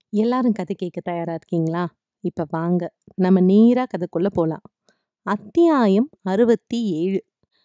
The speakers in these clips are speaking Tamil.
எல்லாரும் கதை கேட்க தயாரா இருக்கீங்களா? இப்ப வாங்க, நம்ம நேரா கதைக்குள்ள போலாம். அத்தியாயம் 67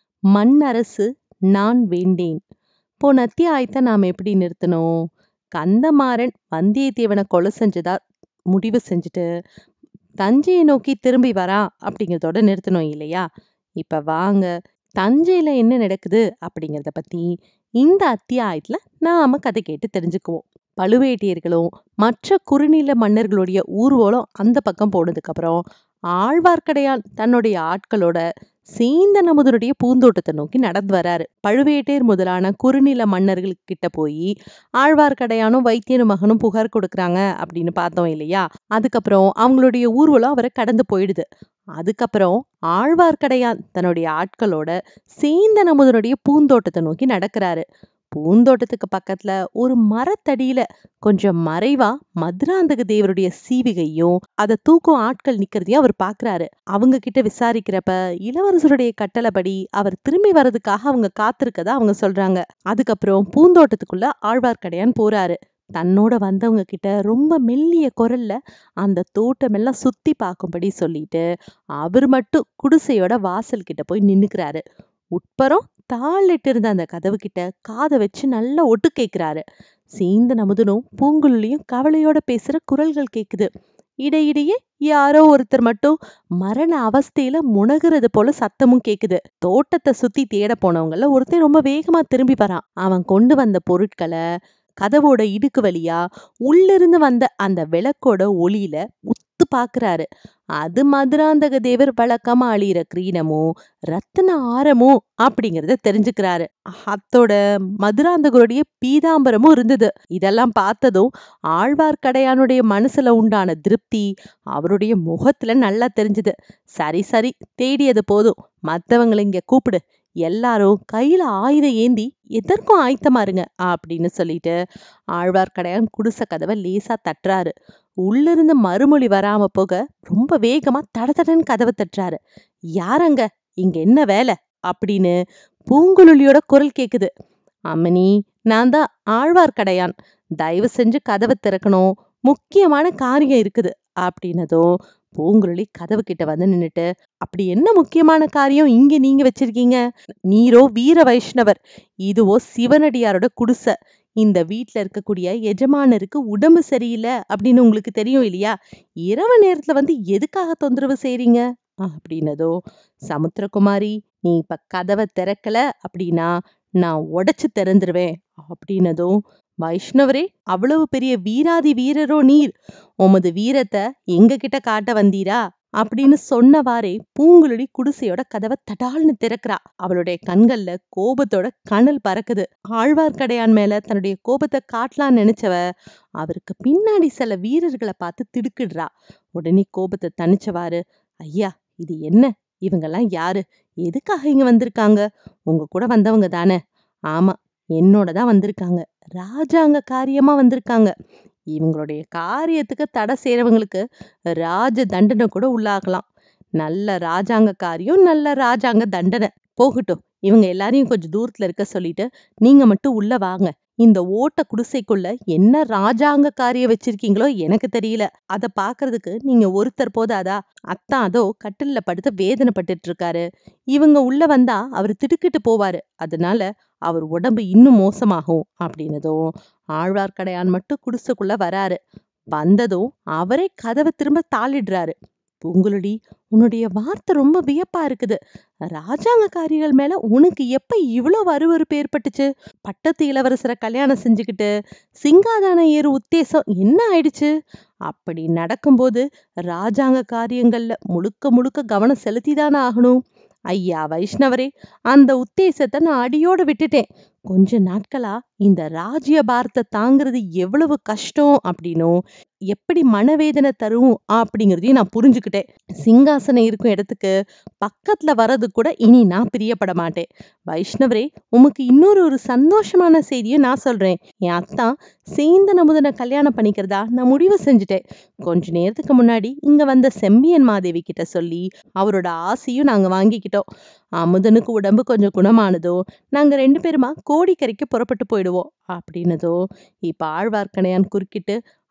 மண்ணரசு நான் வேண்டேன். போன அத்தியாயத்த நாம எப்படி நிறுத்தினோம்? கந்தமாறன் வந்தியத்தேவன கொலை செஞ்சதா முடிவு செஞ்சுட்டு, தஞ்சையை நோக்கி திரும்பி வரான் அப்படிங்கிறதோட நிறுத்தினோம் இல்லையா? இப்ப வாங்க, தஞ்சையில என்ன நடக்குது அப்படிங்கிறத பத்தி இந்த அத்தியாயத்துல நாம கதை கேட்டு தெரிஞ்சுக்குவோம். பழுவேட்டரையர்களும் மற்ற குறுநில மன்னர்களுடைய ஊர்வலம் அந்த பக்கம் போனதுக்கு அப்புறம் ஆழ்வார்க்கடையான் தன்னுடைய ஆட்களோட சேந்தன் அமுதனுடைய பூந்தோட்டத்தை நோக்கி நடந்து வராரு. பழுவேட்டையர் முதலான குறுநில மன்னர்கள் கிட்ட போய் ஆழ்வார்க்கடையானும் வைத்தியர் மகனும் புகார் கொடுக்கறாங்க அப்படின்னு பார்த்தோம் இல்லையா? அதுக்கப்புறம் அவங்களுடைய ஊர்வலம் அவரை கடந்து போயிடுது. அதுக்கப்புறம் ஆழ்வார்க்கடையான் தன்னுடைய ஆட்களோட சேந்தன் அமுதனுடைய பூந்தோட்டத்தை நோக்கி நடக்கிறாரு. பூந்தோட்டத்துக்கு பக்கத்துல ஒரு மரத்தடியில கொஞ்சம் மறைவா மதுராந்தக தேவருடைய சீவிகையும் அதை தூக்கும் ஆட்கள் நிக்கிறதையும் அவர் பாக்குறாரு. அவங்க கிட்ட விசாரிக்கிறப்ப இளவரசருடைய கட்டளைப்படி அவர் திரும்பி வர்றதுக்காக அவங்க காத்திருக்கதா அவங்க சொல்றாங்க. அதுக்கப்புறம் பூந்தோட்டத்துக்குள்ள ஆழ்வார்க்கடையான் போறாரு. தன்னோட வந்தவங்க கிட்ட ரொம்ப மெல்லிய குரல்ல அந்த தோட்டமெல்லாம் சுத்தி பார்க்கும்படி சொல்லிட்டு அவர் மட்டும் குடிசையோட வாசல் கிட்ட போய் நின்னுக்கிறாரு. உட்புறம் தாளிட்டு இருந்த அந்த கதவு கிட்ட காதை வச்சு நல்லா ஒட்டு கேக்குறாரு. சேந்தன் அமுதனும் பூங்குழலியும் கவலையோட பேசுற குரல்கள் கேக்குது. இடையிடையே யாரோ ஒருத்தர் மட்டும் மரண அவஸ்தையில முனகுறது போல சத்தமும் கேக்குது. தோட்டத்தை சுத்தி தேட போனவங்கல ஒருத்தன் ரொம்ப வேகமா திரும்பி வரான். அவன் கொண்டு வந்த பொருட்களை கதவோட இடுக்கு வழியா உள்ளிருந்து வந்த அந்த விளக்கோட ஒளியில உத்து பாக்குறாரு. அது மதுராந்தக தேவர் வழக்கமா அணியிற கிரீடமும் ரத்தின ஆரமும் அப்படிங்கறத தெரிஞ்சுக்கிறாரு. அத்தோட மதுராந்தகருடைய பீதாம்பரமும் இருந்தது. இதெல்லாம் பார்த்ததும் ஆழ்வார்க்கடையானுடைய மனசுல உண்டான திருப்தி அவருடைய முகத்துல நல்லா தெரிஞ்சுது. சரி சரி தேடியது போதும் மத்தவங்கள இங்க கூப்பிடு எல்லாரும் கையில ஆயுதம் ஏந்தி எதற்கும் ஆயத்தமா இருங்க அப்படின்னு சொல்லிட்டு ஆழ்வார்க்கடையான் குடிசை கதவை லேசா தட்டுறாரு. உள்ளிருந்து மறுமொழி வராம போக ரொம்ப வேகமா தடதடன்னு கதவை தட்டுறாரு. யாரங்க இங்க என்ன வேலை அப்படின்னு பூங்குழலியோட குரல் கேக்குது. அம்மணி நான் தான் ஆழ்வார்க்கடையான் தயவு செஞ்சு கதவை திறக்கணும் முக்கியமான காரியம் இருக்குது அப்படின்னதும் பூங்குழலி கதவு கிட்ட வந்து நின்னுட்டு அப்படி என்ன முக்கியமான காரியம் இங்க நீங்க வச்சிருக்கீங்க நீரோ வீர வைஷ்ணவர் இதுவோ சிவனடியாரோட குடிசை இந்த வீட்ல இருக்கக்கூடிய எஜமானருக்கு உடம்பு சரியில்லை அப்படின்னு உங்களுக்கு தெரியும் இல்லையா இரவு நேரத்துல வந்து எதுக்காக தொந்தரவு செய்றீங்க அப்படின்னதோ சமுத்திரகுமாரி நீ இப்ப கதவை திறக்கல அப்படின்னா நான் உடைச்சு திறந்துருவேன் அப்படின்னதும் வைஷ்ணவரே அவ்வளவு பெரிய வீராதி வீரரோ நீர் உமது வீரத்தை எங்க கிட்ட காட்ட வந்தீரா அப்படின்னு சொன்னவாறே பூங்குழலி குடிசையோட கதவை தடால்னு திறக்கிறா அவளுடைய கண்கள்ல கோபத்தோட கனல் பறக்குது ஆழ்வார்க்கடையான் மேல தன்னுடைய கோபத்தை காட்டலான்னு நினைச்சவ அவருக்கு பின்னாடி சில வீரர்களை பார்த்து திடுக்கிடுறா உடனே கோபத்தை தணிச்சவாறு ஐயா இது என்ன இவங்கெல்லாம் யாரு எதுக்காக இங்க வந்திருக்காங்க உங்க கூட வந்தவங்க தானே ஆமா என்னோட தான் வந்திருக்காங்க ராஜாங்க காரியமா வந்திருக்காங்க இவங்களுடைய காரியத்துக்கு தடை செய்யறவங்களுக்கு ராஜ தண்டனை கூட உள்ளாகலாம் நல்ல ராஜாங்க காரியம் நல்ல ராஜாங்க தண்டனை போகட்டும் இவங்க எல்லாரையும் கொஞ்சம் தூரத்துல இருக்க சொல்லிட்டு நீங்க மட்டும் உள்ள வாங்க இந்த ஓட்ட குடிசைக்குள்ள என்ன ராஜாங்க காரியம் வச்சிருக்கீங்களோ எனக்கு தெரியல அத பாக்குறதுக்கு நீங்க ஒருத்தர் போதாதா அத்தான் அதோ கட்டில்ல படுத்து வேதனைப்பட்டுட்டு இருக்காரு இவங்க உள்ள வந்தா அவர் திடுக்கிட்டு போவாரு அதனால அவர் உடம்பு இன்னும் மோசமாகும் அப்படின்னதும் ஆழ்வார்க்கடையான் மட்டும் குடிசைக்குள்ள வராரு வந்ததும் அவரே கதவை திரும்ப தாளிடுறாரு பூங்குழலி உன்னுடைய வார்த்தை ரொம்ப வியப்பா இருக்குது ராஜாங்க காரிகள் மேல உனக்கு எப்ப இவ்வளவு அருவருப்பு ஏற்பட்டுச்சு பட்டத்து இளவரசரை கல்யாணம் செஞ்சுக்கிட்டு சிங்காதான ஏறு உத்தேசம் என்ன ஆயிடுச்சு அப்படி நடக்கும்போது ராஜாங்க காரியங்கள்ல முழுக்க முழுக்க கவனம் செலுத்திதானே ஆகணும் ஐயா வைஷ்ணவரே அந்த உத்தேசத்தை நான் அடியோட விட்டுட்டேன் கொஞ்ச நாட்களா இந்த ராஜ்ய பாரத்தை தாங்கிறது எவ்வளவு கஷ்டம் அப்படின்னும் எப்படி மனவேதனை தரும் அப்படிங்கறதையும் நான் புரிஞ்சுக்கிட்டேன் சிங்காசனம் இருக்கும் இடத்துக்கு பக்கத்துல வர்றது கூட இனி நான் பிரியப்பட மாட்டேன் வைஷ்ணவரே உமக்கு இன்னொரு ஒரு சந்தோஷமான செய்தியை நான் சொல்றேன் என் அத்தான் சேந்தன் அமுதனை கல்யாணம் பண்ணிக்கிறதா நான் முடிவு செஞ்சுட்டேன் கொஞ்ச நேரத்துக்கு முன்னாடி இங்க வந்த செம்பியன் மாதேவி கிட்ட சொல்லி அவரோட ஆசையும் நாங்க வாங்கிக்கிட்டோம் அமுதனுக்கு உடம்பு கொஞ்சம் குணமானதோ நாங்க ரெண்டு பேருமா கோடிக்கரைக்கு புறப்பட்டு போயிடுவோம் அப்படின்னதோ இப்ப ஆழ்வார்க்கணையான் குறுக்கிட்டு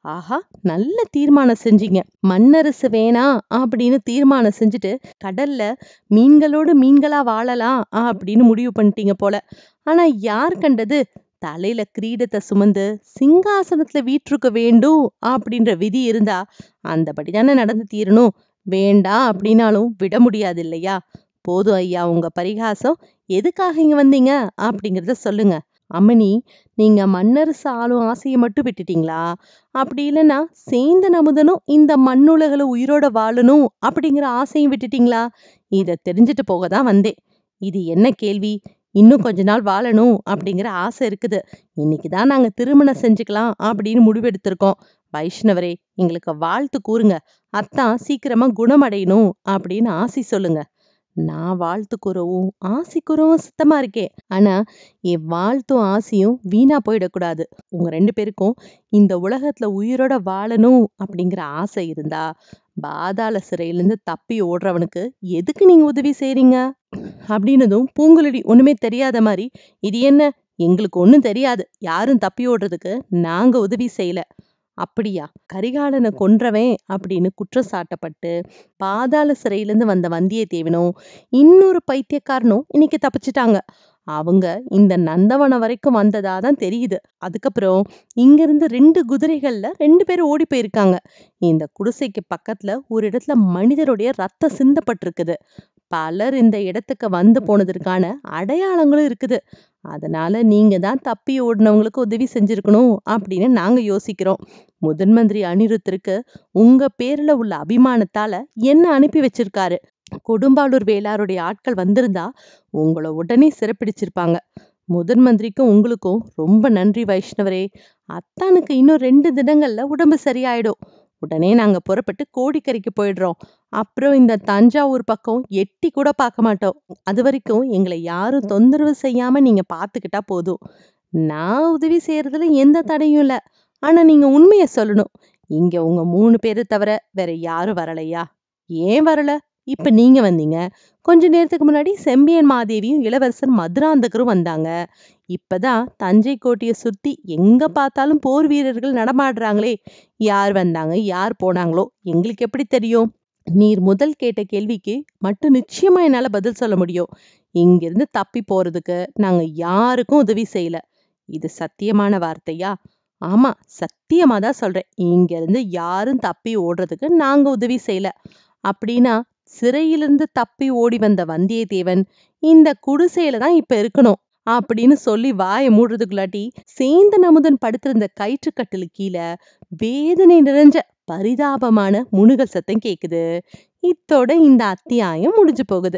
ஆஹா நல்ல தீர்மானம் செஞ்சீங்க மண்ணரசு வேணாம் அப்படின்னு தீர்மானம் செஞ்சுட்டு கடல்ல மீன்களோடு மீன்களா வாழலாம் அப்படின்னு முடிவு பண்ணிட்டீங்க போல ஆனா யார் கண்டது தலையில கிரீடத்தை சுமந்து சிங்காசனத்துல வீற்றிருக்க வேண்டும் அப்படின்ற விதி இருந்தா அந்தபடி தானே நடந்து தீரணும் வேண்டாம் அப்படின்னாலும் விட முடியாது இல்லையா போதும் ஐயா உங்க பரிகாசம் எதுக்காக இங்க வந்தீங்க அப்படிங்கறத சொல்லுங்க அம்மணி நீங்க மன்னரசு ஆளும் ஆசையை மட்டும் விட்டுட்டீங்களா அப்படி இல்லைன்னா சேந்தன் அமுதனும் இந்த மண்ணுலகில உயிரோட வாழணும் அப்படிங்கிற ஆசையும் விட்டுட்டீங்களா இத தெரிஞ்சுட்டு போக தான் வந்தேன் இது என்ன கேள்வி இன்னும் கொஞ்ச நாள் வாழணும் அப்படிங்கிற ஆசை இருக்குது இன்னைக்கு தான் நாங்க திருமணம் செஞ்சுக்கலாம் அப்படின்னு முடிவெடுத்திருக்கோம் வைஷ்ணவரே எங்களுக்கு வாழ்த்து கூறுங்க அத்தான் சீக்கிரமா குணமடையணும் அப்படின்னு ஆசி சொல்லுங்க நான் வாழ்த்து கூறவும் ஆசி கூறவும் சுத்தமா இருக்கேன் ஆனா என் வாழ்த்தும் ஆசையும் வீணா போயிடக்கூடாது உங்க ரெண்டு பேருக்கும் இந்த உலகத்துல உயிரோட வாழணும் அப்படிங்கிற ஆசை இருந்தா பாதாள சிறையிலிருந்து தப்பி ஓடுறவனுக்கு எதுக்கு நீங்க உதவி செய்றீங்க அப்படின்னதும் பூங்குழலி ஒண்ணுமே தெரியாத மாதிரி இது என்ன எங்களுக்கு ஒண்ணும் தெரியாது யாரும் தப்பி ஓடுறதுக்கு நாங்க உதவி செய்யல அப்படியா கரிகாலனை கொன்றவன் அப்படின்னு குற்றம் சாட்டப்பட்டு பாதாள சிறையிலிருந்து வந்த வந்தியத்தேவனும் இன்னொரு பைத்தியக்காரனும் இன்னைக்கு தப்பிச்சிட்டாங்க அவங்க இந்த நந்தவனம் வரைக்கும் வந்ததா தான் தெரியுது அதுக்கப்புறம் இங்க இருந்து ரெண்டு குதிரைகள்ல ரெண்டு பேரும் ஓடி போயிருக்காங்க இந்த குடிசைக்கு பக்கத்துல ஒரு இடத்துல மனிதருடைய ரத்தம் சிந்தப்பட்டிருக்குது பலர் இந்த இடத்துக்கு வந்து போனதற்கான அடையாளங்களும் இருக்குது அதனால நீங்க தான் தப்பி ஓடினவங்களுக்கு உதவி செஞ்சிருக்கணும் அப்படின்னு நாங்க யோசிக்கிறோம் முதன் மந்திரி அனிருத்திற்கு உங்க பேர்ல உள்ள அபிமானத்தால என்ன அனுப்பி வச்சிருக்காரு கொடும்பாளூர் வேளாருடைய ஆட்கள் வந்திருந்தா உங்களை உடனே சிறப்பிடிச்சிருப்பாங்க முதன் மந்திரிக்கும் உங்களுக்கும் ரொம்ப நன்றி வைஷ்ணவரே அத்தானுக்கு இன்னும் ரெண்டு தினங்கள்ல உடம்பு சரியாயிடும் உடனே நாங்க புறப்பட்டு கோடிக்கரைக்கு போயிடுறோம் அப்புறம் இந்த தஞ்சாவூர் பக்கம் எட்டி கூட பார்க்க மாட்டோம் அது வரைக்கும் எங்களை யாரும் தொந்தரவு செய்யாம நீங்க பாத்துக்கிட்டா போதும் நான் உதவி செய்யறதுல எந்த தடையும் இல்ல ஆனா நீங்க உண்மைய சொல்லணும் இங்க உங்க மூணு பேரை தவிர வேற யாரும் வரலையா ஏன் வரல இப்ப நீங்க வந்தீங்க கொஞ்ச நேரத்துக்கு முன்னாடி செம்பியன் மாதேவியும் இளவரசர் மதுராந்தகரும் வந்தாங்க இப்பதான் தஞ்சை கோட்டையை சுத்தி எங்க பார்த்தாலும் போர் வீரர்கள் நடமாடுறாங்களே யார் வந்தாங்க யார் போனாங்களோ எங்களுக்கு எப்படி தெரியும் நீர் முதல் கேட்ட கேள்விக்கு மட்டும் நிச்சயமா என்னால பதில் சொல்ல முடியும் இங்கிருந்து தப்பி போறதுக்கு நாங்க யாருக்கும் உதவி செய்யல இது சத்தியமான வார்த்தையா ஆமா சத்தியமா தான் சொல்றேன் இங்க இருந்து யாரும் தப்பி ஓடுறதுக்கு நாங்க உதவி செய்யல அப்படின்னா சிறையிலிருந்து தப்பி ஓடி வந்த வந்தியத்தேவன் இந்த குடிசையில தான் இப்ப இருக்கணும் அப்படின்னு சொல்லி வாயை மூடுறதுக்குள்ளாட்டி சேந்தன் அமுதன் படுத்திருந்த கயிற்றுக்கட்டிலு கீழே வேதனை நிறைஞ்ச பரிதாபமான முணுகல் சத்தம் கேக்குது இத்தோட இந்த அத்தியாயம் முடிஞ்சு போகுது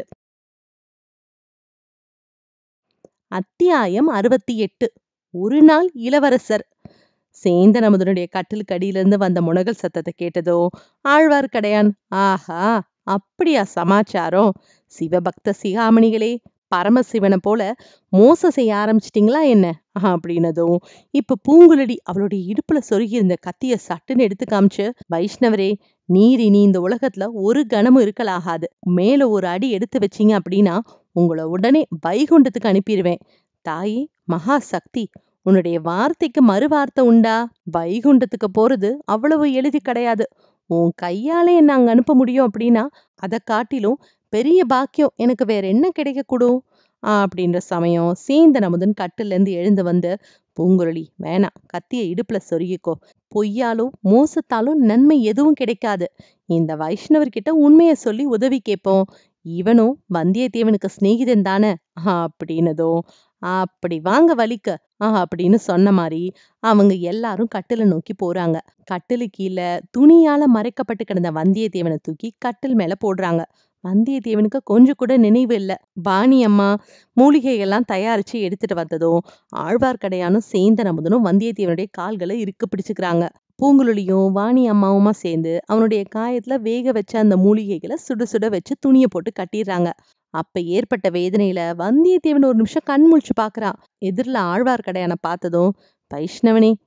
அத்தியாயம் அறுபத்தி எட்டு ஒரு நாள் இளவரசர் சேந்தன் அமுதனுடைய கட்டிலுக்கு அடியிலிருந்து வந்த முனகல் சத்தத்தை கேட்டதோ ஆழ்வார்க்கடையான் ஆஹா அப்படியா சமாச்சாரம் சிவபக்த சிகாமணிகளே பரமசிவனை போல மோசம் செய்ய ஆரம்பிச்சிட்டீங்களா என்ன அப்படின்னதும் இப்ப பூங்குழலி அவளுடைய இடுப்புல சொருகி இருந்த கத்திய சட்டுன்னு எடுத்து காமிச்சு வைஷ்ணவரே நீர் இனி இந்த உலகத்துல ஒரு கணமும் இருக்கலாகாது மேல ஒரு அடி எடுத்து வச்சீங்க அப்படின்னா உங்களை உடனே வைகுண்டத்துக்கு அனுப்பிடுவேன் தாயே மகா சக்தி உன்னுடைய வார்த்தைக்கு மறு வார்த்தை உண்டா வைகுண்டத்துக்கு போறது அவ்வளவு எளிது கிடையாது உன் கையாலே என்ன அங்க அனுப்ப முடியும் அப்படின்னா அதை காட்டிலும் பெரிய பாக்கியம் எனக்கு வேற என்ன கிடைக்கக்கூடும் அப்படின்ற சமயம் சேந்தன் அமுதன் கட்டுல இருந்து எழுந்து வந்து பூங்குழலி வேணாம் கத்திய இடுப்புல சொருகிக்கோ பொய்யாலும் மோசத்தாலும் நன்மை எதுவும் கிடைக்காது இந்த வைஷ்ணவர்கிட்ட உண்மைய சொல்லி உதவி கேட்போம் இவனும் வந்தியத்தேவனுக்கு சிநேகிதன் தானே அப்படின்னதும் அப்படி வாங்க வலிக்க ஆஹ் அப்படின்னு சொன்ன மாதிரி அவங்க எல்லாரும் கட்டில நோக்கி போறாங்க கட்டிலு கீழே துணியால மறைக்கப்பட்டு கிடந்த வந்தியத்தேவனை தூக்கி கட்டில் மேல போடுறாங்க வந்தியத்தேவனுக்கு கொஞ்சம் கூட நினைவு இல்ல பாணி அம்மா மூலிகைகள்லாம் தயாரிச்சு எடுத்துட்டு வந்ததும் ஆழ்வார்க்கடையானும் சேந்தன் அமுதனும் வந்தியத்தேவனுடைய கால்களை இறுக்கு பிடிச்சுக்கிறாங்க பூங்குழலியும் வாணி அம்மாவுமா சேர்ந்து அவனுடைய காயத்துல வேக வச்ச அந்த மூலிகைகளை சுட சுட வச்சு துணியை போட்டு கட்டிடுறாங்க அப்ப ஏற்பட்ட வேதனையில வந்தியத்தேவன் ஒரு நிமிஷம் கண் முழிச்சு பாக்குறான் எதிரில ஆழ்வார்க்கடையான பார்த்ததும் வைஷ்ணவனே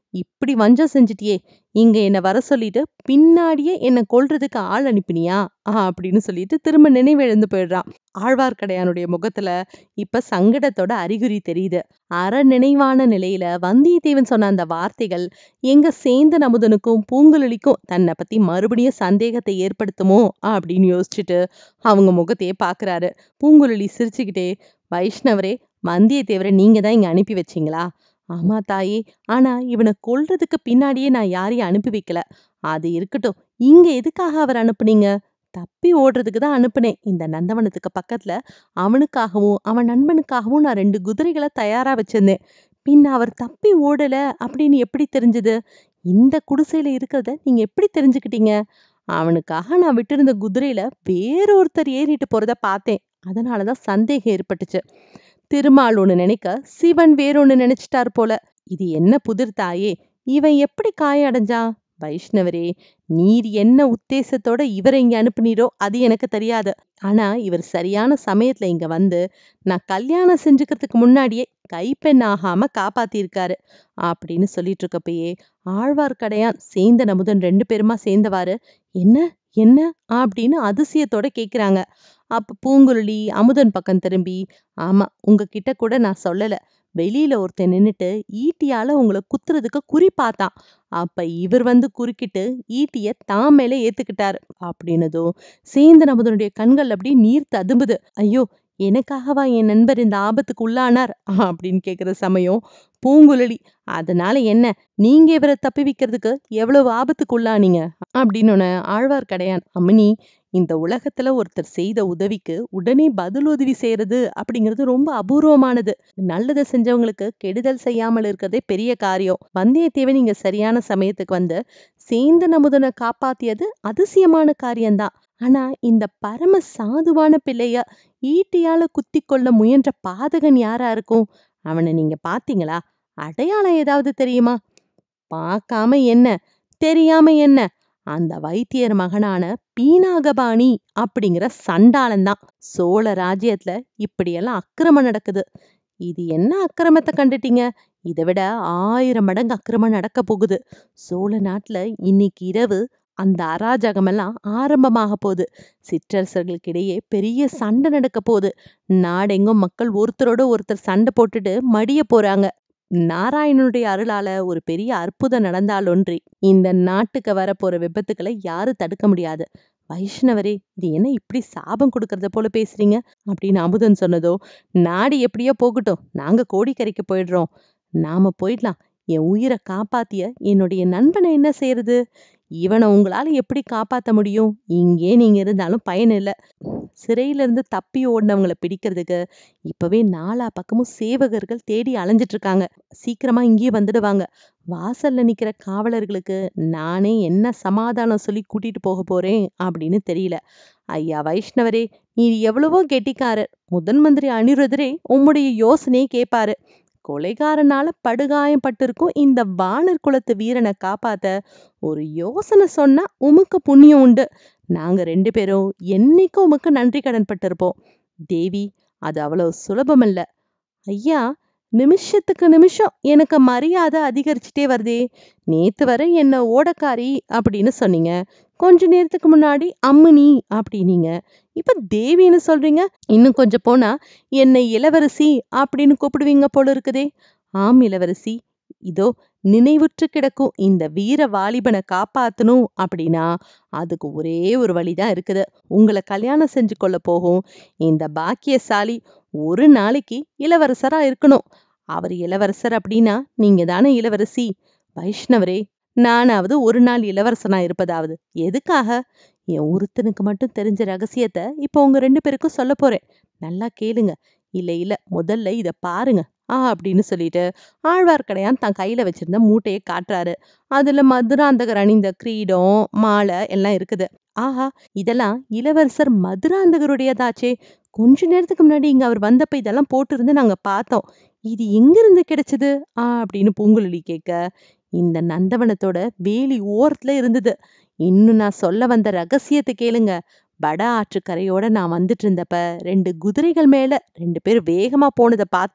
இப்படி வஞ்சம் செஞ்சுட்டியே இங்க என்ன வர சொல்லிட்டு பின்னாடியே என்ன கொல்றதுக்கு ஆள் அனுப்பினியா ஆஹ் அப்படின்னு சொல்லிட்டு திரும்ப நினைவிழந்து போயிடுறான் ஆழ்வார்க்கடையானுடைய முகத்துல இப்ப சங்கடத்தோட அறிகுறி தெரியுது அற நினைவான நிலையில வந்தியத்தேவன் சொன்ன அந்த வார்த்தைகள் எங்க சேந்தன் அமுதனுக்கும் பூங்குழலிக்கும் தன்னை பத்தி மறுபடியும் சந்தேகத்தை ஏற்படுத்துமோ அப்படின்னு யோசிச்சுட்டு அவங்க முகத்தையே பாக்குறாரு பூங்குழலி சிரிச்சுக்கிட்டே வைஷ்ணவரே வந்தியத்தேவரை நீங்க தான் இங்க அனுப்பி வச்சீங்களா ஆமா தாயே ஆனா இவனை கொல்றதுக்கு பின்னாடியே நான் யாரையும் அனுப்பி வைக்கல அது இருக்கட்டும் இங்க எதுக்காக அவர் அனுப்புனீங்க தப்பி ஓடுறதுக்கு தான் அனுப்புனேன் இந்த நந்தவனத்துக்கு பக்கத்துல அவனுக்காகவும் அவன் நண்பனுக்காகவும் நான் ரெண்டு குதிரைகளை தயாரா வச்சிருந்தேன் பின்ன அவர் தப்பி ஓடல அப்படின்னு எப்படி தெரிஞ்சது இந்த குடிசையில இருக்கிறத நீங்க எப்படி தெரிஞ்சுக்கிட்டீங்க அவனுக்காக நான் விட்டிருந்த குதிரையில வேறொருத்தர் ஏறிட்டு போறத பார்த்தேன் அதனாலதான் சந்தேகம் ஏற்பட்டுச்சு திருமால் ஒண்ணு நினைக்க சிவன் வேறொன்னு நினைச்சிட்டார் போல இது என்ன புதிர் தாயே இவன் எப்படி காயம் அடைஞ்சான் வைஷ்ணவரே நீர் என்ன உத்தேசத்தோட இவரை இங்க அனுப்புனீரோ அது எனக்கு தெரியாது ஆனா இவர் சரியான சமயத்துல இங்க வந்து நான் கல்யாணம் செஞ்சுக்கிறதுக்கு முன்னாடியே கைப்பெண் ஆகாம காப்பாத்திருக்காரு அப்படின்னு சொல்லிட்டு இருக்கப்பயே ஆழ்வார்க்கடையான் சேந்தன் அமுதன் ரெண்டு பேருமா சேர்ந்தவாறு என்ன என்ன அப்படின்னு அதிசயத்தோட கேக்குறாங்க அப்ப பூங்குழலி அமுதன் பக்கம் திரும்பி ஆமா உங்ககிட்ட கூட நான் சொல்லல வெளியில ஒருத்தன் நின்னுட்டு ஈட்டியால உங்களை குத்துறதுக்கு குறி பார்த்தான் அப்ப இவர் வந்து குறுக்கிட்டு ஈட்டிய தான் மேல ஏத்துக்கிட்டாரு அப்படின்னதும் சேந்தன் அமுதனுடைய கண்கள் அப்படியே நீர் ததும்புது ஐயோ எனக்காகவா என் நண்பர் இந்த ஆபத்துக்கு உள்ளானார் அப்படின்னு கேக்குற சமயம் பூங்குழலி அதனால என்ன நீங்க இவரை தப்பி வைக்கிறதுக்கு எவ்வளவு ஆபத்துக்கு உள்ளானீங்க அப்படின்னு ஆழ்வார்க்கடையான் அம்மனி இந்த உலகத்துல ஒருத்தர் செய்த உதவிக்கு உடனே பதில் உதவி செய்யறது அப்படிங்கிறது ரொம்ப அபூர்வமானது நல்லதை செஞ்சவங்களுக்கு கெடுதல் செய்யாமல் இருக்கிறதே பெரிய காரியம் வந்தியத்தேவன் இங்க சரியான சமயத்துக்கு வந்து சேந்தன் அமுதனை காப்பாத்தியது அதிசயமான காரியம்தான் ஆனா இந்த பரம சாதுவான பிள்ளைய ஈட்டியால குத்தி கொள்ள முயன்ற பாதகன் யாரா இருக்கும் அவனை நீங்க பாத்தீங்களா அடையாளம் ஏதாவது தெரியுமா பார்க்காம என்ன தெரியாம என்ன அந்த வைத்தியர் மகனான பீனாகபாணி அப்படிங்கிற சண்டாளன்தான் சோழ ராஜ்யத்துல இப்படியெல்லாம் அக்கிரமம் நடக்குது இது என்ன அக்கிரமத்தை கண்டுட்டீங்க இதை விட ஆயிரம் மடங்கு அக்கிரமம் நடக்க போகுது சோழ நாட்டுல இன்னைக்கு இரவு அந்த அராஜகமெல்லாம் ஆரம்பமாக போகுது சிற்றரசர்களுக்கிடையே பெரிய சண்டை நடக்க போகுது நாடெங்கும் மக்கள் ஒருத்தரோட ஒருத்தர் சண்டை போட்டுட்டு மடிய போறாங்க நாராயணனுடைய அருளால ஒரு பெரிய அற்புதம் நடந்தாலொன்றி இந்த நாட்டுக்கு வரப்போற விபத்துக்களை யாரும் தடுக்க முடியாது வைஷ்ணவரே இது என்ன இப்படி சாபம் கொடுக்கறத போல பேசுறீங்க அப்படின்னு அமுதன் சொன்னதோ நாடு எப்படியோ போகட்டும் நாங்க கோடிக்கரைக்கு போயிடுறோம் நாம போயிடலாம் என் உயிரை காப்பாத்திய என்னுடைய நண்பனை என்ன செய்யறது இவனை உங்களால எப்படி காப்பாத்த முடியும் இங்கே நீங்க இருந்தாலும் பயன் இல்ல சிறையில இருந்து தப்பி ஓடினவங்களை பிடிக்கிறதுக்கு இப்பவே நாலா பக்கமும் சேவகர்கள் தேடி அலைஞ்சிட்டு இருக்காங்க சீக்கிரமா இங்கேயே வந்துடுவாங்க வாசல்ல நிக்கிற காவலர்களுக்கு நானே என்ன சமாதானம் சொல்லி கூட்டிட்டு போக போறேன் அப்படின்னு தெரியல ஐயா வைஷ்ணவரே நீர் எவ்வளவோ கெட்டிக்காரர் முதன் மந்திரி அனிருதரே உம்முடைய யோசனையை கேட்பாரு கொலைகாரனால படுகாயம் பட்டிருக்கும் இந்த வானர் குலத்து வீரனை காப்பாத்த ஒரு யோசனை சொன்னா உமக்கு புண்ணியம் உண்டு நாங்க ரெண்டு பேரும் என்னைக்கும் உமக்கு நன்றி கடன் பட்டிருப்போம் தேவி அது அவ்வளவு சுலபமல்ல ஐயா நிமிஷத்துக்கு நிமிஷம் எனக்கு மரியாதை அதிகரிச்சுட்டே வருதே நேத்து வரை என்ன ஓடக்காரி அப்படின்னு சொன்னீங்க கொஞ்ச நேரத்துக்கு முன்னாடி அம்மினி அப்படின்னீங்க இப்ப தேவின்னு சொல்றீங்க இன்னும் கொஞ்சம் போனா என்னை இளவரசி அப்படின்னு கூப்பிடுவீங்க போல இருக்குதே ஆம் இளவரசி இதோ நினைவுற்று கிடக்கும் இந்த வீர வாலிபனை காப்பாத்தணும் அப்படின்னா அதுக்கு ஒரே ஒரு வழிதான் இருக்குது உங்களை கல்யாணம் செஞ்சு கொள்ள போகும் இந்த பாக்கியசாலி ஒரு நாளைக்கு இளவரசரா இருக்கணும் அவர் இளவரசர் அப்படின்னா நீங்க தானே இளவரசி வைஷ்ணவரே நானாவது ஒரு நாள் இளவரசனா இருப்பதாவது எதுக்காக என் ஒருத்தனுக்கு மட்டும் தெரிஞ்ச ரகசியத்தை இப்போ உங்க ரெண்டு பேருக்கும் சொல்ல போறேன் நல்லா கேளுங்க இல்ல இல்ல முதல்ல இத பாருங்க ஆ அப்படின்னு சொல்லிட்டு ஆழ்வார்க்கடையான் தன் கையில வச்சிருந்த மூட்டையை காட்டுறாரு அதுல மதுராந்தகர் அணிந்த கிரீடம் மாலை எல்லாம் இருக்குது ஆஹா இதெல்லாம் இளவரசர் மதுராந்தகருடையதாச்சே கொஞ்ச நேரத்துக்கு முன்னாடி இங்க அவர் வந்தப்ப இதெல்லாம் போட்டிருந்து நாங்க பார்த்தோம் இது எங்கிருந்து கிடைச்சது ஆ அப்படின்னு பூங்குழலி கேட்க இந்த நந்தவனத்தோட வேலி ஓரத்துல இருந்தது இன்னும் நான் சொல்ல வந்த ரகசியத்தை கேளுங்க வட ஆற்று கரையோட நான் வந்துட்டு இருந்தப்ப ரெண்டு குதிரைகள் மேல ரெண்டு பேர் வேகமா போனதை பார்த்தேன்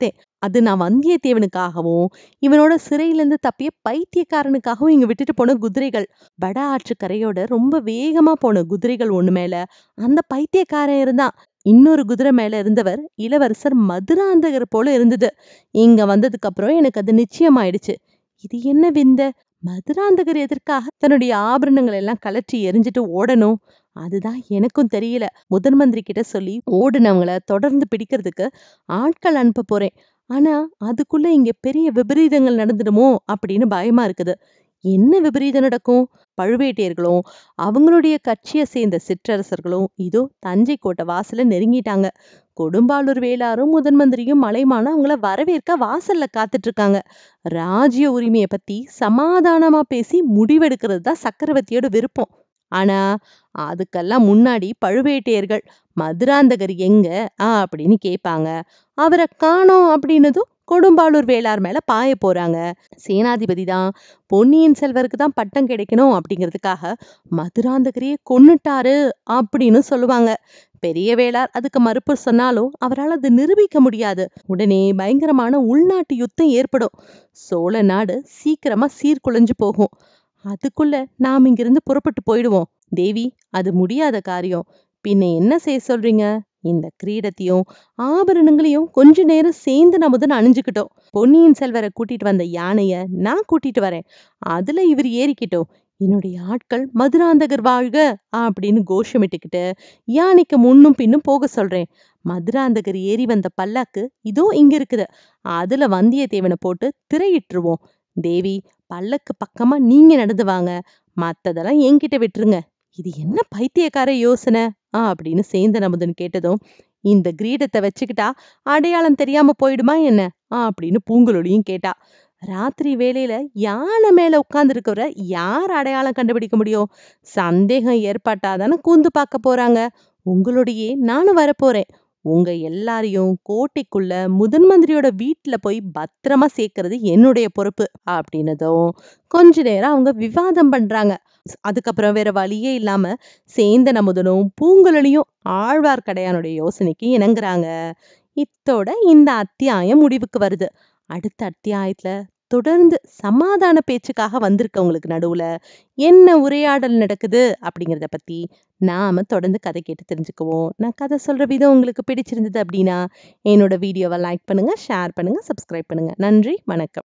அது நான் வந்தியத்தேவனுக்காகவும் இவனோட சிறையிலேருந்து தப்பிய பைத்தியக்காரனுக்காகவும் இங்க விட்டுட்டு போன குதிரைகள் வட ஆற்று கரையோட ரொம்ப வேகமா போன குதிரைகள் ஒண்ணு மேல அந்த பைத்தியக்காரன் இருந்தான் இன்னொரு குதிரை மேல இருந்தவர் இளவரசர் மதுராந்தகர் போல இருந்தது இங்க வந்ததுக்கு அப்புறம் எனக்கு அது நிச்சயமாயிடுச்சு இது என்ன விந்த மதுராந்தகர் எதற்காக தன்னுடைய ஆபரணங்கள் எல்லாம் கலற்றி எரிஞ்சிட்டு ஓடணும் அதுதான் எனக்கும் தெரியல முதன் மந்திரி கிட்ட சொல்லி ஓடுனவங்கள தொடர்ந்து பிடிக்கிறதுக்கு ஆட்கள் அனுப்ப போறேன் ஆனா அதுக்குள்ள இங்க பெரிய விபரீதங்கள் நடந்துடுமோ அப்படின்னு பயமா இருக்குது என்ன விபரீதம் நடக்கும் பழுவேட்டையர்களும் அவங்களுடைய கட்சியை சேர்ந்த சிற்றரசர்களும் இதோ தஞ்சை கோட்டை வாசல்ல நெருங்கிட்டாங்க கொடும்பாளூர் வேளாரும் முதன் மந்திரியும் மலைமானும் அவங்கள வரவேற்க வாசல்ல காத்துட்டு இருக்காங்க ராஜ்ய உரிமையை பத்தி சமாதானமா பேசி முடிவெடுக்கிறது தான் சக்கரவர்த்தியோட விருப்பம் ஆனா அதுக்கெல்லாம் முன்னாடி பழுவேட்டையர்கள் மதுராந்தகர் எங்க ஆ அப்படின்னு கேட்பாங்க அவரை காணோம் அப்படின்னதும் கொடும்பாளூர் வேளார் மேல பாய போறாங்க சேனாதிபதி தான் பொன்னியின் செல்வருக்கு தான் பட்டம் கிடைக்கணும் அப்படிங்கிறதுக்காக மதுராந்தகரையே கொன்னுட்டாரு அப்படின்னு சொல்லுவாங்க பெரிய வேளார் அதுக்கு மறுப்பு சொன்னாலும் அவரால் அது நிரூபிக்க முடியாது உடனே பயங்கரமான உள்நாட்டு யுத்தம் ஏற்படும் சோழ நாடு சீக்கிரமா சீர்குலைஞ்சு போகும் அதுக்குள்ள நாம் இங்கிருந்து புறப்பட்டு போயிடுவோம் தேவி அது முடியாத காரியம் பின்ன என்ன செய்ய சொல்றீங்க இந்த கிரீடத்தையும் ஆபரணங்களையும் கொஞ்ச நேரம் சேர்ந்து நமுதன் அணிஞ்சுக்கிட்டோம் பொன்னியின் செல்வரை கூட்டிட்டு வந்த யானைய நான் கூட்டிட்டு வரேன் அதுல இவர் ஏறிக்கிட்டோம் என்னுடைய ஆட்கள் மதுராந்தகர் வாழ்க அப்படின்னு கோஷமிட்டுக்கிட்டு யானைக்கு முன்னும் பின்னும் போக சொல்றேன் மதுராந்தகர் ஏறி வந்த பல்லாக்கு இதோ இங்க இருக்குது அதுல வந்தியத்தேவனை போட்டு திரையிட்டுருவோம் தேவி பல்லக்கு பக்கமா நீங்க நடந்து வாங்க மத்ததெல்லாம் என்கிட்ட விட்டுருங்க இது என்ன பைத்தியக்கார யோசனை ஆ அப்படின்னு சேந்தன் அமுதன் கேட்டதும் இந்த கிரீடத்தை வச்சுக்கிட்டா அடையாளம் தெரியாம போயிடுமா என்ன ஆ அப்படின்னு பூங்குழலியும் கேட்டா ராத்திரி வேலையில யானை மேல உட்கார்ந்து யார் அடையாளம் கண்டுபிடிக்க முடியும் சந்தேகம் ஏற்பட்டாதானே கூந்து பார்க்க போறாங்க உங்களுடையே நானும் வரப்போறேன் உங்க எல்லாரையும் கோட்டைக்குள்ள முதன் மந்திரியோட வீட்டுல போய் பத்திரமா சேர்க்கறது என்னுடைய பொறுப்பு அப்படின்னதும் கொஞ்ச நேரம் அவங்க விவாதம் பண்றாங்க அதுக்கப்புறம் வேற வழியே இல்லாம சேந்தன் அமுதனும் பூங்குழலியும் ஆழ்வார்க்கடையானுடைய யோசனைக்கு இணங்குறாங்க இத்தோட இந்த அத்தியாயம் முடிவுக்கு வருது அடுத்த அத்தியாயத்துல தொடர்ந்து சமாதான பேச்சுக்காக வந்திருக்கவங்களுக்கு நடுவுல என்ன உரையாடல் நடக்குது அப்படிங்கிறத பத்தி நாம தொடர்ந்து கதை கேட்டு தெரிஞ்சுக்குவோம் நான் கதை சொல்ற விதம் உங்களுக்கு பிடிச்சிருந்தது அப்படின்னா என்னோட வீடியோவை லைக் பண்ணுங்க ஷேர் பண்ணுங்க சப்ஸ்கிரைப் பண்ணுங்க நன்றி வணக்கம்